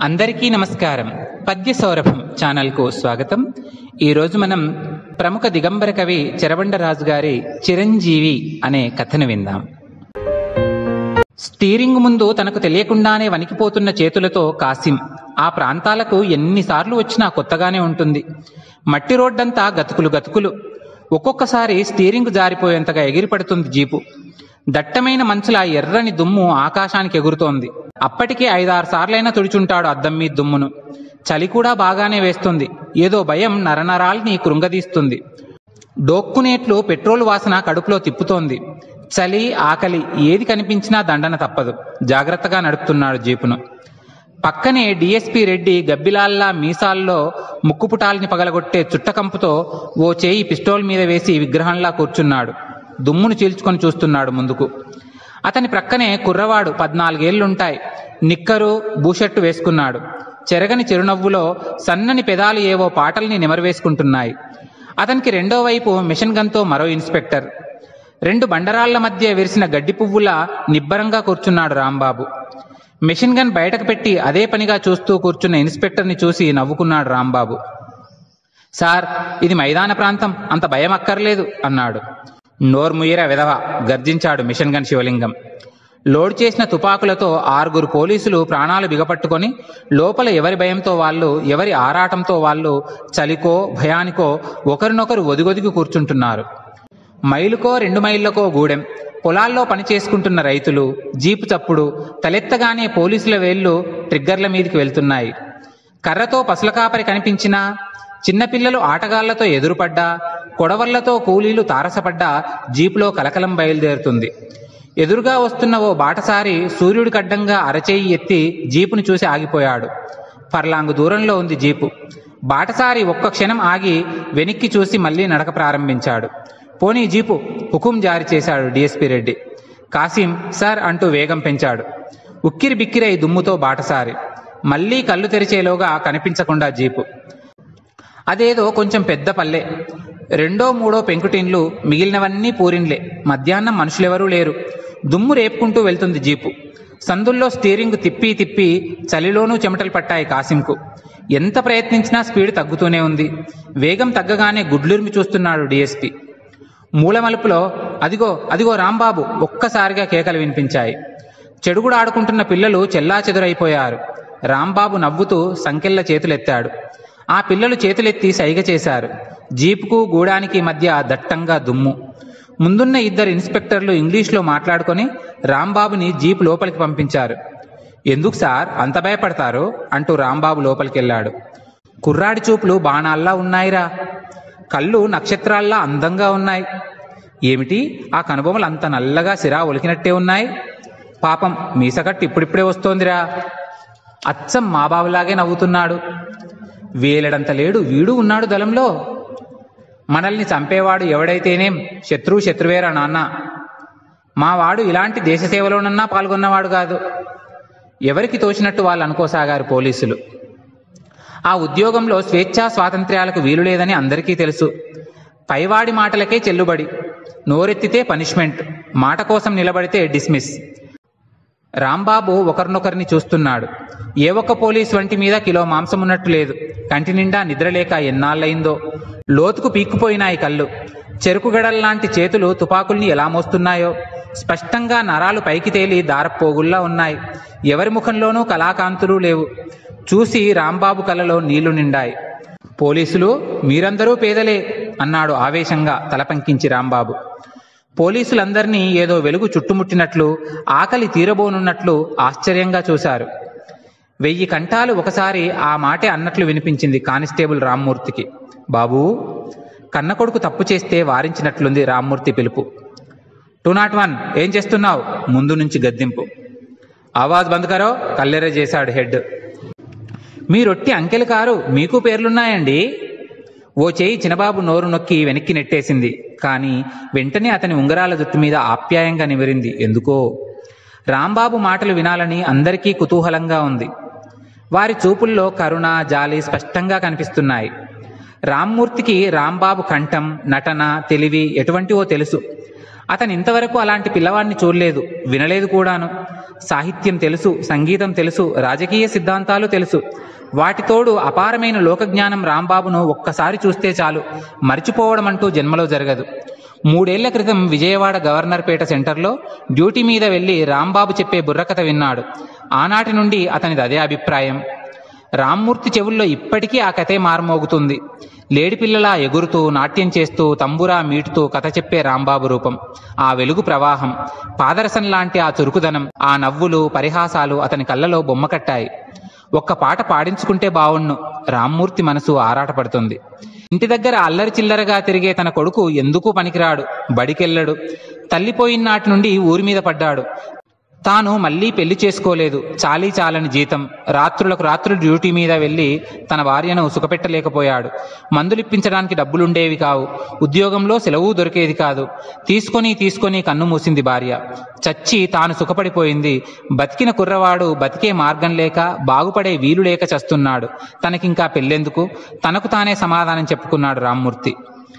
అందరికీ నమస్కారం పద్య సౌరభం ఛానల్కు స్వాగతం ఈరోజు మనం ప్రముఖ దిగంబర కవి చెరబండరాజు గారి చిరంజీవి అనే కథను విందాం స్టీరింగ్ ముందు తనకు తెలియకుండానే వణికిపోతున్న చేతులతో కాసిం ఆ ప్రాంతాలకు ఎన్నిసార్లు వచ్చినా కొత్తగానే ఉంటుంది మట్టి రోడ్డంతా గతుకులు గతుకులు ఒక్కొక్కసారి స్టీరింగ్ జారిపోయేంతగా ఎగిరిపడుతుంది జీపు దట్టమైన మంచుల ఎర్రని దుమ్ము ఆకాశానికి ఎగురుతోంది అప్పటికే ఐదారు సార్లైనా తుడిచుంటాడు అద్దం మీద దుమ్మును చలి కూడా బాగానే వేస్తుంది ఏదో భయం నరనరాల్ని కృంగదీస్తుంది డోక్కునేట్లు పెట్రోల్ వాసన కడుపులో తిప్పుతోంది చలి ఆకలి ఏది కనిపించినా దండన తప్పదు జాగ్రత్తగా నడుపుతున్నాడు జీపును పక్కనే డిఎస్పి రెడ్డి గబ్బిలాల్లా మీసాల్లో ముక్కుపుటాల్ని పగలగొట్టే చుట్టకంపుతో ఓ చేయి పిస్టోల్ మీద వేసి విగ్రహంలా కూర్చున్నాడు దుమ్మును చీల్చుకొని చూస్తున్నాడు ముందుకు అతని ప్రక్కనే కుర్రవాడు పద్నాలుగేళ్లుంటాయి నిక్కరు బూషర్టు వేసుకున్నాడు చెరగని చిరునవ్వులో సన్నని పెదాలు ఏవో పాటల్ని నెమరవేసుకుంటున్నాయి అతనికి రెండో వైపు మిషన్ గన్తో మరో ఇన్స్పెక్టర్ రెండు బండరాళ్ల మధ్య విరిసిన గడ్డి పువ్వులా నిబ్బరంగా కూర్చున్నాడు రాంబాబు మిషన్ గన్ బయటకు పెట్టి అదే పనిగా చూస్తూ కూర్చున్న ఇన్స్పెక్టర్ని చూసి నవ్వుకున్నాడు రాంబాబు సార్ ఇది మైదాన ప్రాంతం అంత భయం అక్కర్లేదు అన్నాడు నోర్ముయిర విధవ గర్జించాడు మిషన్ గన్ శివలింగం లోడ్ చేసిన తుపాకులతో ఆరుగురు పోలీసులు ప్రాణాలు బిగపట్టుకొని లోపల ఎవరి భయంతో వాళ్ళు ఎవరి ఆరాటంతో వాళ్ళు చలికో భయానికో ఒకరినొకరు ఒదిగొదిగి కూర్చుంటున్నారు మైలుకో రెండు మైళ్ళకో గూడెం పొలాల్లో పని చేసుకుంటున్న రైతులు జీపు చప్పుడు తలెత్తగానే పోలీసుల వేళ్లు ట్రిగ్గర్ల మీదకి వెళ్తున్నాయి కర్రతో పసుల కాపరి కనిపించినా చిన్నపిల్లలు ఆటగాళ్లతో ఎదురుపడ్డా కొడవళ్లతో కూలీలు తారసపడ్డా జీపులో కలకలం బయలుదేరుతుంది ఎదురుగా వస్తున్న ఓ బాటసారి సూర్యుడి కడ్డంగా అరచేయి ఎత్తి జీపును చూసి ఆగిపోయాడు పర్లాంగు దూరంలో ఉంది జీపు బాటసారి ఒక్క క్షణం ఆగి వెనక్కి చూసి మళ్ళీ నడక ప్రారంభించాడు పోనీ జీపు హుకుం జారీ చేశాడు డిఎస్పి రెడ్డి కాసిం సార్ అంటూ వేగం పెంచాడు ఉక్కిరి బిక్కిరై దుమ్ముతో బాటసారి మళ్ళీ కళ్ళు తెరిచేలోగా కనిపించకుండా జీపు అదేదో కొంచెం పెద్ద పల్లె రెండో మూడో పెంకుటిన్లు మిగిలినవన్నీ పూరిన్లే మధ్యాహ్నం మనుషులెవరూ లేరు దుమ్ము రేపుకుంటూ వెళ్తుంది జీపు సందుల్లో స్టీరింగ్ తిప్పి తిప్పి చలిలోనూ చెమటలు పట్టాయి కాసింకు ఎంత ప్రయత్నించినా స్పీడ్ తగ్గుతూనే ఉంది వేగం తగ్గగానే గుడ్లురిమి చూస్తున్నాడు డిఎస్పి మూలమలుపులో అదిగో అదిగో రాంబాబు ఒక్కసారిగా కేకలు వినిపించాయి చెడుగుడు ఆడుకుంటున్న పిల్లలు చెల్లా చెదురైపోయారు రాంబాబు నవ్వుతూ సంకెళ్ళ చేతులెత్తాడు ఆ పిల్లలు చేతులెత్తి సైగ చేశారు జీపుకు గూడానికి మధ్య దట్టంగా దుమ్ము ముందున్న ఇద్దరు ఇన్స్పెక్టర్లు ఇంగ్లీష్లో మాట్లాడుకొని రాంబాబుని జీప్ లోపలికి పంపించారు ఎందుకు సార్ అంత భయపడతారు అంటూ రాంబాబు లోపలికెళ్ళాడు కుర్రాడి చూపులు బాణాల్లా ఉన్నాయిరా కళ్ళు నక్షత్రాల్లా అందంగా ఉన్నాయి ఏమిటి ఆ కనుబొమలు అంత నల్లగా సిరా ఒలికినట్టే ఉన్నాయి పాపం మీసకట్టు ఇప్పుడిప్పుడే వస్తోందిరా అచ్చం మా బాబులాగే నవ్వుతున్నాడు వేలడంత లేడు వీడు ఉన్నాడు దళంలో మనల్ని చంపేవాడు ఎవడైతేనేం శత్రువు శత్రువేరా నాన్న మా వాడు ఇలాంటి దేశ సేవలోనన్నా పాల్గొన్నవాడు కాదు ఎవరికి తోచినట్టు వాళ్ళు అనుకోసాగారు పోలీసులు ఆ ఉద్యోగంలో స్వేచ్ఛా స్వాతంత్ర్యాలకు వీలు లేదని అందరికీ తెలుసు పైవాడి మాటలకే చెల్లుబడి నోరెత్తితే పనిష్మెంట్ మాట కోసం నిలబడితే డిస్మిస్ రాంబాబు ఒకరినొకరిని చూస్తున్నాడు ఏ ఒక్క పోలీస్ వంటి మీద కిలో మాంసం ఉన్నట్టు లేదు కంటి నిండా నిద్రలేక ఎన్నాళ్ళయిందో లోతుకు పీక్కుపోయినాయి కళ్ళు చెరుకు గడల్లాంటి చేతులు తుపాకుల్ని ఎలా మోస్తున్నాయో స్పష్టంగా నరాలు పైకి తేలి దారపోగుల్లా ఉన్నాయి ఎవరి ముఖంలోనూ కళాకాంతులు లేవు చూసి రాంబాబు కలలో నీళ్లు నిండాయి పోలీసులు మీరందరూ పేదలే అన్నాడు ఆవేశంగా తలపంకించి రాంబాబు పోలీసులందరినీ ఏదో వెలుగు చుట్టుముట్టినట్లు ఆకలి తీరబోనున్నట్లు ఆశ్చర్యంగా చూశారు వెయ్యి కంఠాలు ఒకసారి ఆ మాటే అన్నట్లు వినిపించింది కానిస్టేబుల్ రామ్మూర్తికి బాబూ కన్న కొడుకు తప్పు చేస్తే వారించినట్లుంది రామ్మూర్తి పిలుపు టూ నాట్ వన్ ఏం చేస్తున్నావు ముందు నుంచి గద్దింపు ఆవాజ్ బంద్ కరో కల్లెర చేశాడు హెడ్ మీరొట్టి అంకెలు కారు మీకు పేర్లున్నాయండి ఓ చేయి చిన్నబాబు నోరు నొక్కి వెనక్కి నెట్టేసింది కానీ వెంటనే అతని ఉంగరాల జుట్టు మీద ఆప్యాయంగా నిమిరింది ఎందుకో రాంబాబు మాటలు వినాలని అందరికీ కుతూహలంగా ఉంది వారి చూపుల్లో కరుణ జాలి స్పష్టంగా కనిపిస్తున్నాయి రామ్మూర్తికి రాంబాబు కంఠం నటన తెలివి ఎటువంటివో తెలుసు అతను ఇంతవరకు అలాంటి పిల్లవాడిని చూడలేదు వినలేదు కూడాను సాహిత్యం తెలుసు సంగీతం తెలుసు రాజకీయ సిద్ధాంతాలు తెలుసు వాటితోడు అపారమైన లోకజ్ఞానం రాంబాబును ఒక్కసారి చూస్తే చాలు మర్చిపోవడం అంటూ జన్మలో జరగదు మూడేళ్ల క్రితం విజయవాడ గవర్నర్పేట సెంటర్లో డ్యూటీ మీద వెళ్లి రాంబాబు చెప్పే బుర్రకథ విన్నాడు ఆనాటి నుండి అతనిది అదే అభిప్రాయం రామ్మూర్తి చెవుల్లో ఇప్పటికీ ఆ కథే మారుమోగుతుంది లేడిపిల్లలా ఎగురుతూ నాట్యం చేస్తూ తంబురా మీటుతూ కథ చెప్పే రాంబాబు రూపం ఆ వెలుగు ప్రవాహం పాదరసం లాంటి ఆ చురుకుదనం ఆ నవ్వులు పరిహాసాలు అతని కళ్ళలో బొమ్మ కట్టాయి ఒక్క పాట పాడించుకుంటే బావుణ్ణు రామ్మూర్తి మనసు ఆరాటపడుతుంది ఇంటి దగ్గర అల్లరి చిల్లరగా తిరిగే తన కొడుకు ఎందుకు పనికిరాడు బడికెళ్ళడు తల్లిపోయిన నాటి నుండి ఊరి మీద పడ్డాడు తాను మళ్ళీ పెళ్లి చేసుకోలేదు చాలీ చాలని జీతం రాత్రులకు రాత్రులు డ్యూటీ మీద వెళ్ళి తన భార్యను సుఖపెట్టలేకపోయాడు మందులిప్పించడానికి డబ్బులుండేవి కావు ఉద్యోగంలో సెలవు దొరికేది కాదు తీసుకొని తీసుకొని కన్ను మూసింది భార్య చచ్చి తాను సుఖపడిపోయింది బతికిన కుర్రవాడు బతికే మార్గం లేక బాగుపడే వీలు లేక చస్తున్నాడు తనకింకా పెళ్ళెందుకు తనకు తానే సమాధానం చెప్పుకున్నాడు రామ్మూర్తి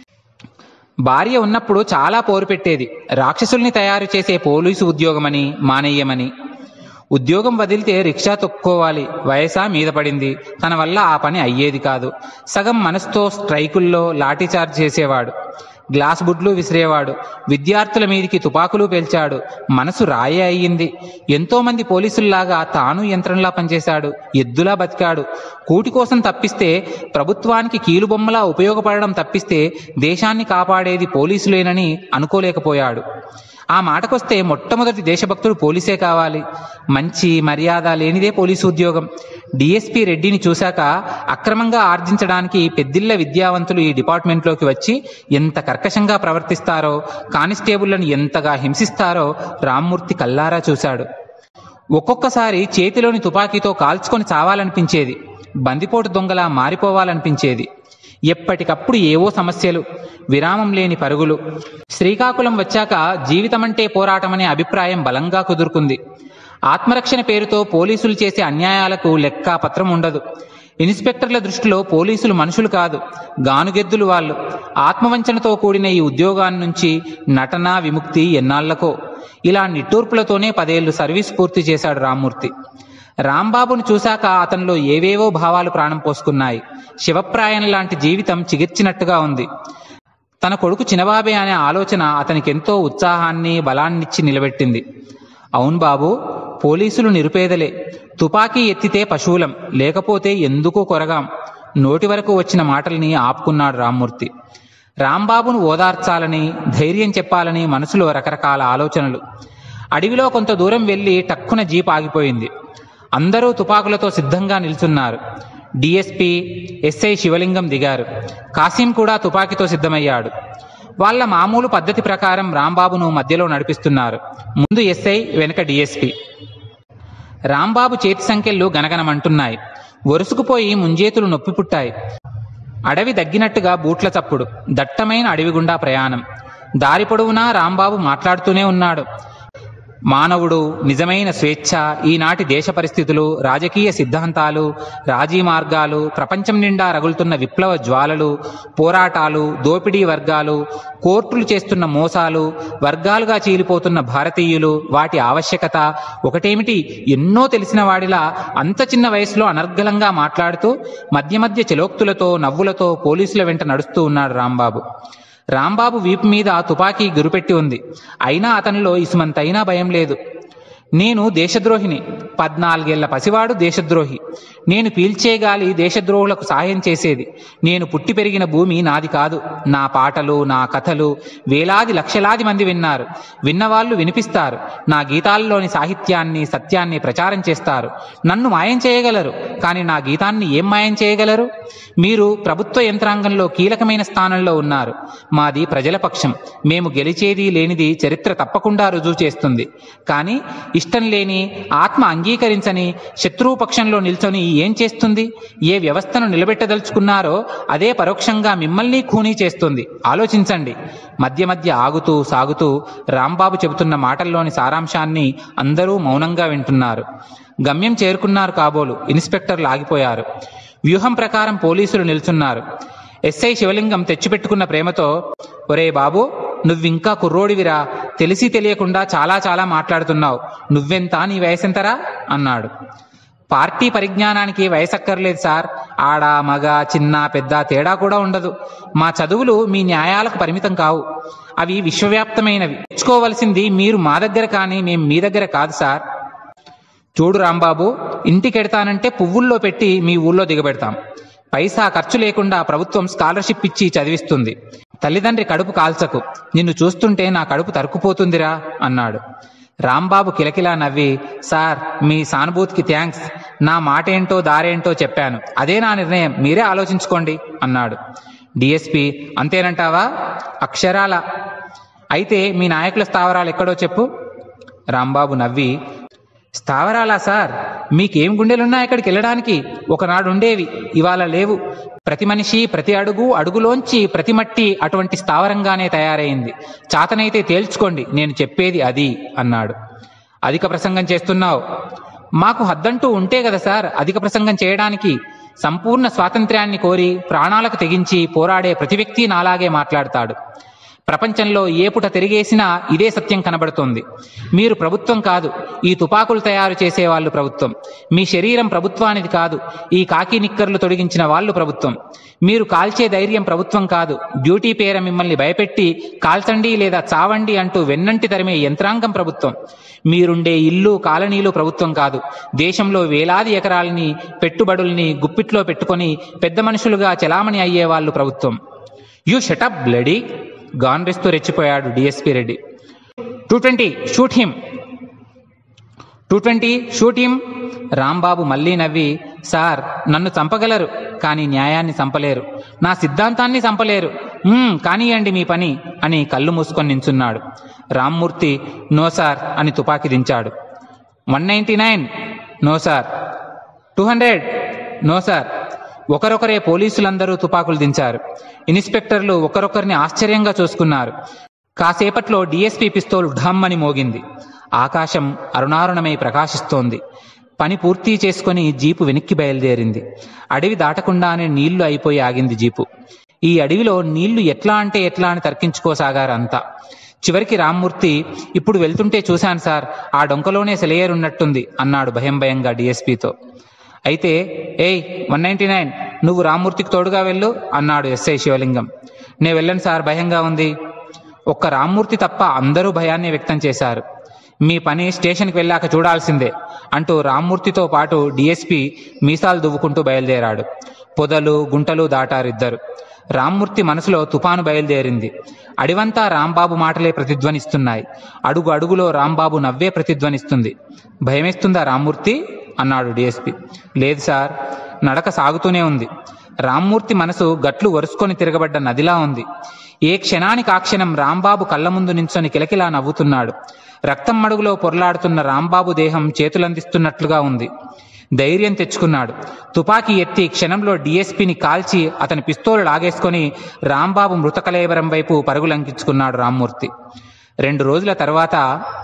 భార్య ఉన్నప్పుడు చాలా పోరు పెట్టేది రాక్షసుల్ని తయారు చేసే పోలీసు ఉద్యోగమని మానేయమని ఉద్యోగం వదిలితే రిక్షా తొక్కోవాలి వయసా మీద పడింది తన వల్ల ఆ పని అయ్యేది కాదు సగం మనసుతో స్ట్రైకుల్లో లాఠీచార్జ్ చేసేవాడు గ్లాస్ బుడ్లు విసిరేవాడు విద్యార్థుల మీదికి తుపాకులు పేల్చాడు మనసు రాయే అయ్యింది ఎంతో మంది పోలీసుల్లాగా తాను యంత్రంలా పనిచేశాడు ఎద్దులా బతికాడు కూటి కోసం తప్పిస్తే ప్రభుత్వానికి కీలుబొమ్మలా ఉపయోగపడడం తప్పిస్తే దేశాన్ని కాపాడేది పోలీసులేనని అనుకోలేకపోయాడు ఆ మాటకొస్తే మొట్టమొదటి దేశభక్తుడు పోలీసే కావాలి మంచి మర్యాద లేనిదే పోలీసు ఉద్యోగం డిఎస్పి రెడ్డిని చూశాక అక్రమంగా ఆర్జించడానికి పెద్దిళ్ల విద్యావంతులు ఈ డిపార్ట్మెంట్లోకి వచ్చి ఎంత కర్కశంగా ప్రవర్తిస్తారో కానిస్టేబుళ్లను ఎంతగా హింసిస్తారో రామ్మూర్తి కల్లారా చూశాడు ఒక్కొక్కసారి చేతిలోని తుపాకీతో కాల్చుకొని చావాలనిపించేది బందిపోటు దొంగలా మారిపోవాలనిపించేది ఎప్పటికప్పుడు ఏవో సమస్యలు విరామం లేని పరుగులు శ్రీకాకుళం వచ్చాక జీవితమంటే పోరాటమనే అభిప్రాయం బలంగా కుదురుకుంది ఆత్మరక్షణ పేరుతో పోలీసులు చేసే అన్యాయాలకు లెక్క పత్రం ఉండదు ఇన్స్పెక్టర్ల దృష్టిలో పోలీసులు మనుషులు కాదు గానుగెద్దులు వాళ్ళు ఆత్మవంచనతో కూడిన ఈ ఉద్యోగాన్ని నుంచి నటన విముక్తి ఎన్నాళ్లకో ఇలా నిట్టూర్పులతోనే పదేళ్లు సర్వీస్ పూర్తి చేశాడు రామ్మూర్తి రాంబాబును చూశాక అతనిలో ఏవేవో భావాలు ప్రాణం పోసుకున్నాయి శివప్రాయం లాంటి జీవితం చిగిర్చినట్టుగా ఉంది తన కొడుకు చినబాబే అనే ఆలోచన అతనికెంతో ఉత్సాహాన్ని బలాన్నిచ్చి నిలబెట్టింది అవును బాబు పోలీసులు నిరుపేదలే తుపాకీ ఎత్తితే పశువులం లేకపోతే ఎందుకు కొరగాం నోటి వరకు వచ్చిన మాటల్ని ఆపుకున్నాడు రామ్మూర్తి రాంబాబును ఓదార్చాలని ధైర్యం చెప్పాలని మనసులో రకరకాల ఆలోచనలు అడవిలో కొంత దూరం వెళ్ళి టక్కున జీప్ ఆగిపోయింది అందరూ తుపాకులతో సిద్ధంగా నిల్చున్నారు డిఎస్పి ఎస్ఐ శివలింగం దిగారు కాసిం కూడా తుపాకీతో సిద్ధమయ్యాడు వాళ్ళ మామూలు పద్ధతి ప్రకారం రాంబాబును మధ్యలో నడిపిస్తున్నారు ముందు ఎస్ఐ వెనక డిఎస్పి రాంబాబు చేతి సంఖ్యలు గనగనమంటున్నాయి వరుసుకుపోయి ముంజేతులు నొప్పి పుట్టాయి అడవి దగ్గినట్టుగా బూట్ల చప్పుడు దట్టమైన అడవి గుండా ప్రయాణం దారి పొడవునా రాంబాబు మాట్లాడుతూనే ఉన్నాడు మానవుడు నిజమైన స్వేచ్ఛ ఈనాటి దేశ పరిస్థితులు రాజకీయ సిద్ధాంతాలు రాజీ మార్గాలు ప్రపంచం నిండా రగులుతున్న విప్లవ జ్వాలలు పోరాటాలు దోపిడీ వర్గాలు కోర్టులు చేస్తున్న మోసాలు వర్గాలుగా చీలిపోతున్న భారతీయులు వాటి ఆవశ్యకత ఒకటేమిటి ఎన్నో తెలిసిన వాడిలా అంత చిన్న వయసులో అనర్గళంగా మాట్లాడుతూ మధ్య మధ్య చెలోక్తులతో నవ్వులతో పోలీసుల వెంట నడుస్తూ ఉన్నాడు రాంబాబు రాంబాబు వీపు మీద తుపాకీ గురిపెట్టి ఉంది అయినా అతనిలో ఇసుమంతైనా భయం లేదు నేను దేశద్రోహిని పద్నాలుగేళ్ల పసివాడు దేశద్రోహి నేను పీల్చే గాలి దేశద్రోహులకు సహాయం చేసేది నేను పుట్టి పెరిగిన భూమి నాది కాదు నా పాటలు నా కథలు వేలాది లక్షలాది మంది విన్నారు విన్నవాళ్ళు వినిపిస్తారు నా గీతాల్లోని సాహిత్యాన్ని సత్యాన్ని ప్రచారం చేస్తారు నన్ను మాయం చేయగలరు కానీ నా గీతాన్ని ఏం మాయం చేయగలరు మీరు ప్రభుత్వ యంత్రాంగంలో కీలకమైన స్థానంలో ఉన్నారు మాది ప్రజల పక్షం మేము గెలిచేది లేనిది చరిత్ర తప్పకుండా రుజువు చేస్తుంది కానీ ఇష్టం లేని ఆత్మ అంగీకరించని శత్రువు పక్షంలో నిల్చొని ఏం చేస్తుంది ఏ వ్యవస్థను నిలబెట్టదలుచుకున్నారో అదే పరోక్షంగా మిమ్మల్ని ఖూనీ చేస్తుంది ఆలోచించండి మధ్య మధ్య ఆగుతూ సాగుతూ రాంబాబు చెబుతున్న మాటల్లోని సారాంశాన్ని అందరూ మౌనంగా వింటున్నారు గమ్యం చేరుకున్నారు కాబోలు ఇన్స్పెక్టర్లు ఆగిపోయారు వ్యూహం ప్రకారం పోలీసులు నిల్చున్నారు ఎస్ఐ శివలింగం తెచ్చిపెట్టుకున్న ప్రేమతో ఒరే బాబు నువ్వింకా కుర్రోడివిరా తెలిసి తెలియకుండా చాలా చాలా మాట్లాడుతున్నావు నువ్వెంత నీ వయసెంతరా అన్నాడు పార్టీ పరిజ్ఞానానికి వయసక్కర్లేదు సార్ ఆడ మగ చిన్న పెద్ద తేడా కూడా ఉండదు మా చదువులు మీ న్యాయాలకు పరిమితం కావు అవి విశ్వవ్యాప్తమైనవి తెచ్చుకోవలసింది మీరు మా దగ్గర కానీ మేం మీ దగ్గర కాదు సార్ చూడు రాంబాబు ఇంటికెడతానంటే పువ్వుల్లో పెట్టి మీ ఊళ్ళో దిగబెడతాం పైసా ఖర్చు లేకుండా ప్రభుత్వం స్కాలర్షిప్ ఇచ్చి చదివిస్తుంది తల్లిదండ్రి కడుపు కాల్చకు నిన్ను చూస్తుంటే నా కడుపు తరుక్కుపోతుందిరా అన్నాడు రాంబాబు కిలకిలా నవ్వి సార్ మీ సానుభూతికి థ్యాంక్స్ నా మాట ఏంటో దారేంటో చెప్పాను అదే నా నిర్ణయం మీరే ఆలోచించుకోండి అన్నాడు డిఎస్పి అంతేనంటావా అక్షరాల అయితే మీ నాయకుల స్థావరాలు ఎక్కడో చెప్పు రాంబాబు నవ్వి స్థావరాలా సార్ మీకేం గుండెలున్నా ఇక్కడికి వెళ్ళడానికి ఒకనాడు ఉండేవి ఇవాళ లేవు ప్రతి మనిషి ప్రతి అడుగు అడుగులోంచి ప్రతి మట్టి అటువంటి స్థావరంగానే తయారైంది చాతనైతే తేల్చుకోండి నేను చెప్పేది అది అన్నాడు అధిక ప్రసంగం చేస్తున్నావు మాకు హద్దంటూ ఉంటే కదా సార్ అధిక ప్రసంగం చేయడానికి సంపూర్ణ స్వాతంత్ర్యాన్ని కోరి ప్రాణాలకు తెగించి పోరాడే ప్రతి వ్యక్తి నాలాగే మాట్లాడతాడు ప్రపంచంలో ఏ పుట తిరిగేసినా ఇదే సత్యం కనబడుతోంది మీరు ప్రభుత్వం కాదు ఈ తుపాకులు తయారు చేసే వాళ్ళు ప్రభుత్వం మీ శరీరం ప్రభుత్వానిది కాదు ఈ కాకి నిక్కర్లు తొడిగించిన వాళ్ళు ప్రభుత్వం మీరు కాల్చే ధైర్యం ప్రభుత్వం కాదు డ్యూటీ పేర మిమ్మల్ని భయపెట్టి కాల్చండి లేదా చావండి అంటూ వెన్నంటి తరిమే యంత్రాంగం ప్రభుత్వం మీరుండే ఇల్లు కాలనీలు ప్రభుత్వం కాదు దేశంలో వేలాది ఎకరాలని పెట్టుబడుల్ని గుప్పిట్లో పెట్టుకొని పెద్ద మనుషులుగా చెలామణి అయ్యే వాళ్ళు ప్రభుత్వం యూ షటప్ బ్లడీ గాన్రిస్తూ రెచ్చిపోయాడు DSP Reddy two twenty shoot him two twenty shoot him Rambabu మళ్ళీ నవ్వి సార్ నన్ను చంపగలరు కానీ న్యాయాన్ని చంపలేరు నా సిద్ధాంతాన్ని చంపలేరు "మ్మ్, కానియండి మీ పని అని కళ్ళు మూసుకొని నించున్నాడు రామ్మూర్తి నో సార్ అని తుపాకీ దించాడు one ninety nine no sir two hundred no sir ఒకరొకరే పోలీసులందరూ తుపాకులు దించారు ఇన్స్పెక్టర్లు ఒకరొకరిని ఆశ్చర్యంగా చూసుకున్నారు కాసేపట్లో డిఎస్పీ పిస్తోల్ ఢమ్మని మోగింది ఆకాశం అరుణారుణమై ప్రకాశిస్తోంది పని పూర్తి చేసుకొని జీపు వెనక్కి బయలుదేరింది అడవి దాటకుండానే నీళ్లు అయిపోయి ఆగింది జీపు ఈ అడవిలో నీళ్లు ఎట్లా అంటే ఎట్లా అని తర్కించుకోసాగారు అంతా చివరికి రామ్మూర్తి ఇప్పుడు వెళ్తుంటే చూశాను సార్ ఆ డొంకలోనే సెలయేరున్నట్టుంది అన్నాడు భయం భయంగా డిఎస్పీతో అయితే ఏయ్ వన్ నైంటీ నైన్ నువ్వు రామ్మూర్తికి తోడుగా వెళ్ళు అన్నాడు ఎస్ఐ శివలింగం నే వెళ్ళను సార్ భయంగా ఉంది ఒక్క రామ్మూర్తి తప్ప అందరూ భయాన్ని వ్యక్తం చేశారు మీ పని స్టేషన్కి వెళ్ళాక చూడాల్సిందే అంటూ రామ్మూర్తితో పాటు డిఎస్పి మీసాలు దువ్వుకుంటూ బయలుదేరాడు పొదలు గుంటలు దాటారిద్దరు రామ్మూర్తి మనసులో తుపాను బయలుదేరింది అడివంతా రాంబాబు మాటలే ప్రతిధ్వనిస్తున్నాయి అడుగు అడుగులో రాంబాబు నవ్వే ప్రతిధ్వనిస్తుంది భయమేస్తుందా రామ్మూర్తి అన్నాడు డిఎస్పి లేదు సార్ నడక సాగుతూనే ఉంది రామ్మూర్తి మనసు గట్లు వరుసుకొని తిరగబడ్డ నదిలా ఉంది ఏ క్షణానికి ఆ క్షణం రాంబాబు కళ్ళ ముందు నించొని కిలకిలా నవ్వుతున్నాడు రక్తం మడుగులో పొరలాడుతున్న రాంబాబు దేహం చేతులందిస్తున్నట్లుగా ఉంది ధైర్యం తెచ్చుకున్నాడు తుపాకీ ఎత్తి క్షణంలో డిఎస్పిని కాల్చి అతని పిస్తోలు లాగేసుకొని రాంబాబు మృతకలేవరం వైపు పరుగులంకించుకున్నాడు రామ్మూర్తి రెండు రోజుల తర్వాత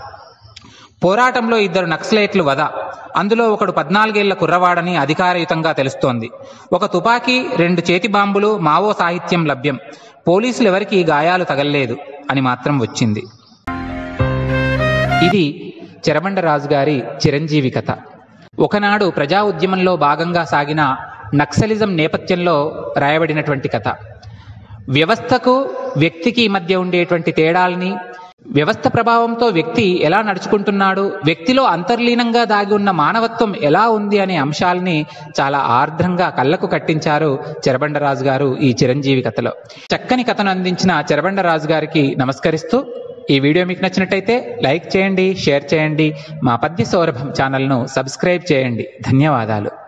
పోరాటంలో ఇద్దరు నక్సలైట్లు వద అందులో ఒకడు పద్నాలుగేళ్ల కుర్రవాడని అధికారయుతంగా తెలుస్తోంది ఒక తుపాకీ రెండు చేతి బాంబులు మావో సాహిత్యం లభ్యం పోలీసులు ఎవరికీ గాయాలు తగల్లేదు అని మాత్రం వచ్చింది ఇది చెరబండరాజు గారి చిరంజీవి కథ ఒకనాడు ప్రజా ఉద్యమంలో భాగంగా సాగిన నక్సలిజం నేపథ్యంలో రాయబడినటువంటి కథ వ్యవస్థకు వ్యక్తికి మధ్య ఉండేటువంటి తేడాల్ని వ్యవస్థ ప్రభావంతో వ్యక్తి ఎలా నడుచుకుంటున్నాడు వ్యక్తిలో అంతర్లీనంగా దాగి ఉన్న మానవత్వం ఎలా ఉంది అనే అంశాల్ని చాలా ఆర్ద్రంగా కళ్ళకు కట్టించారు చెరబండరాజు గారు ఈ చిరంజీవి కథలో చక్కని కథను అందించిన చెరబండరాజు గారికి నమస్కరిస్తూ ఈ వీడియో మీకు నచ్చినట్టయితే లైక్ చేయండి షేర్ చేయండి మా పద్య సౌరభం ఛానల్ను సబ్స్క్రైబ్ చేయండి ధన్యవాదాలు